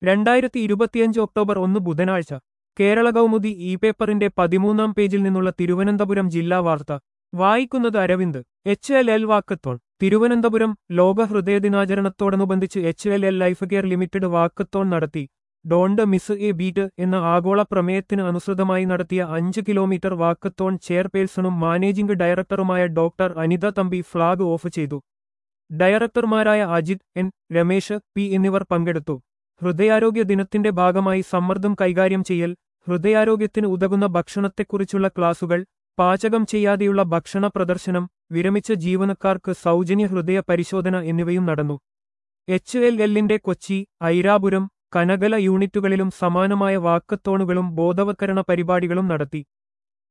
രണ്ടായിരത്തി ഇരുപത്തിയഞ്ച് ഒക്ടോബർ ഒന്ന് ബുധനാഴ്ച കേരള കൗമുദി ഇ പേപ്പറിന്റെ പതിമൂന്നാം പേജിൽ നിന്നുള്ള തിരുവനന്തപുരം ജില്ലാ വാർത്ത വായിക്കുന്നത് Aravind H L L walkathon Thiruvananthapuram ലോക ഹൃദയ ദിനാചരണത്തോടനുബന്ധിച്ച് H L L life care limited walkathon നടത്തി ഡോണ്ട് മിസ് എ ബീറ്റ് എന്ന ആഗോള പ്രമേയത്തിന് അനുസൃതമായി നടത്തിയ അഞ്ച് കിലോമീറ്റർ വാക്കത്തോൺ ചെയർപേഴ്സണും മാനേജിംഗ് ഡയറക്ടറുമായ doctor Anitha Thampi flag off ചെയ്തു ഡയറക്ടർമാരായ അജിത് എൻ രമേശ് പി എന്നിവർ പങ്കെടുത്തു ഹൃദയാരോഗ്യ ദിനത്തിന്റെ ഭാഗമായി സമ്മർദ്ദം കൈകാര്യം ചെയ്യൽ ഹൃദയാരോഗ്യത്തിന് ഉതകുന്ന ഭക്ഷണത്തെക്കുറിച്ചുള്ള ക്ലാസുകൾ പാചകം ചെയ്യാതെയുള്ള ഭക്ഷണ പ്രദർശനം വിരമിച്ച ജീവനക്കാർക്ക് സൗജന്യ ഹൃദയ പരിശോധന എന്നിവയും നടന്നു എച്ച് എൽ എല്ലിന്റെ കൊച്ചി ഐരാപുരം കനകല യൂണിറ്റുകളിലും സമാനമായ വാക്കത്തോണുകളും ബോധവത്കരണ പരിപാടികളും നടത്തി